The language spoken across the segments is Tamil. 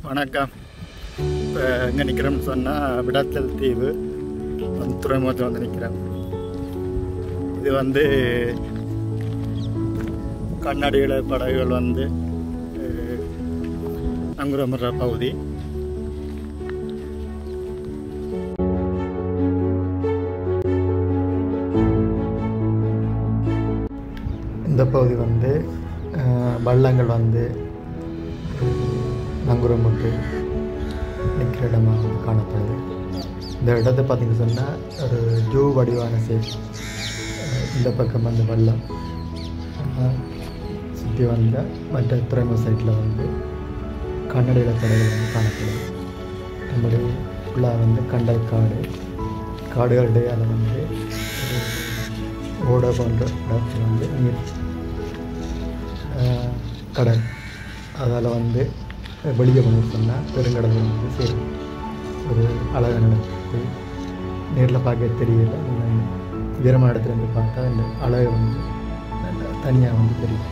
வணக்கம் இப்போ எங்கே நிற்கிறோம்னு சொன்னால் விடாத்தல் தீவு வந்து துறைமுகத்தில் வந்து நிற்கிறோம் இது வந்து கண்ணாடிகள படகுகள் வந்து அஹ், நங்குரமுற பகுதி இந்த பகுதி வந்து அஹ், வள்ளங்கள் வந்து நங்குரமுட்டு நிற்கிற இடமா வந்து காணப்படுது இந்த இடத்த பார்த்தீங்கன்னு சொன்னால் ஒரு ஜூ வடிவான சேப் இந்த பக்கம் வந்து வெள்ளம் சுற்றி வந்த மற்ற துறைமுக சைட்டில் வந்து கண்ணடியில கடைகள் வந்து காணப்படுது நம்முடைய ஃபுல்லாக வந்து கண்டல் காடு காடுகளுடைய அதை வந்து ஒரு ஓடை போன்ற இடத்துல வந்து நீர் அஹ், கடல் அதால் வந்து வெளியே கொண்டு சொன்னால் பெருங்கடல் வந்து சேரும் ஒரு அழகான இடத்துக்கு நேரில் பார்க்க தெரியல உயரமான இடத்துல இருந்து பார்த்தா இந்த அழகு வந்து தனியாக வந்து தெரியும்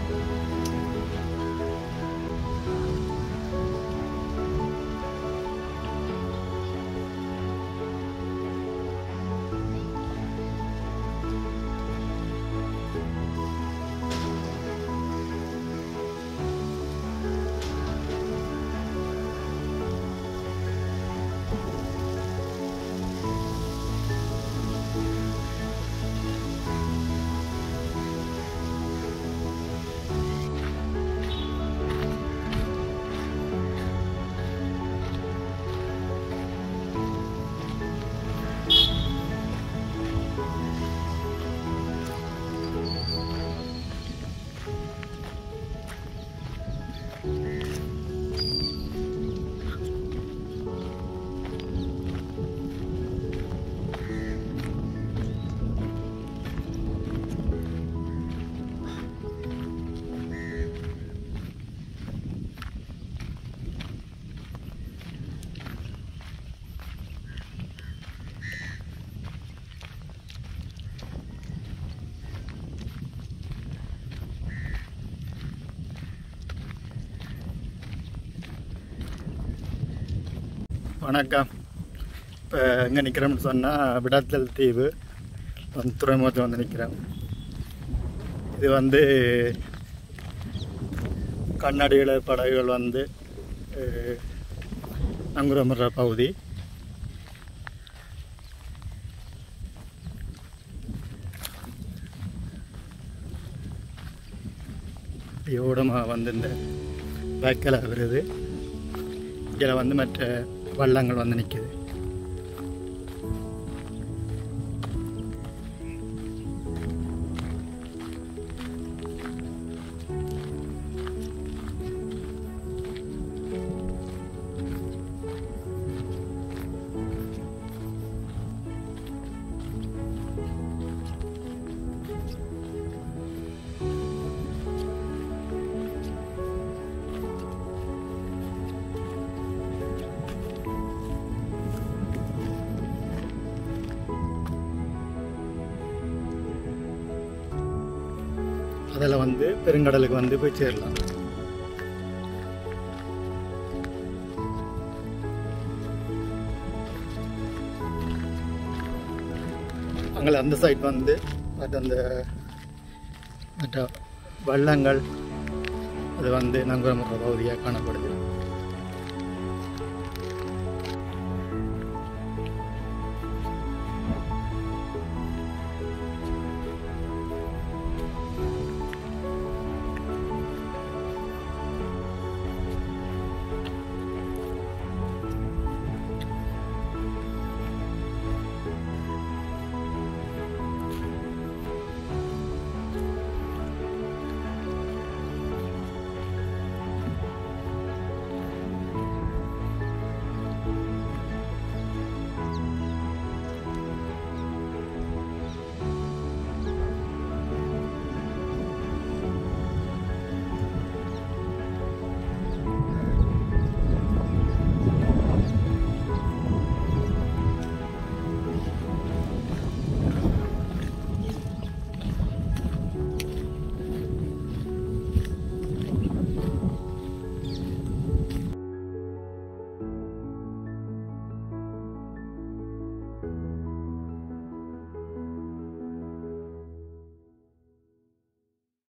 வணக்கம் இப்போ எங்கே நிற்கிறோம்னு சொன்னால் விடாத்தல் தீவு வந்து துறைமுகத்தில் வந்து நிற்கிறோம் இது வந்து கண்ணாடிகள படகுகள் வந்து அஹ், நங்குரமுற பகுதி ஓடமாக வந்து இந்த பேக்கில் வருது இதில் வந்து மற்ற வள்ளங்கள் வந்து நிற்குது அதில் வந்து பெருங்கடலுக்கு வந்து போய் சேரலாம் அங்கே அந்த சைட் வந்து மற்ற அந்த மற்ற வள்ளங்கள் அது வந்து நங்குரமுற பகுதியாக காணப்படுது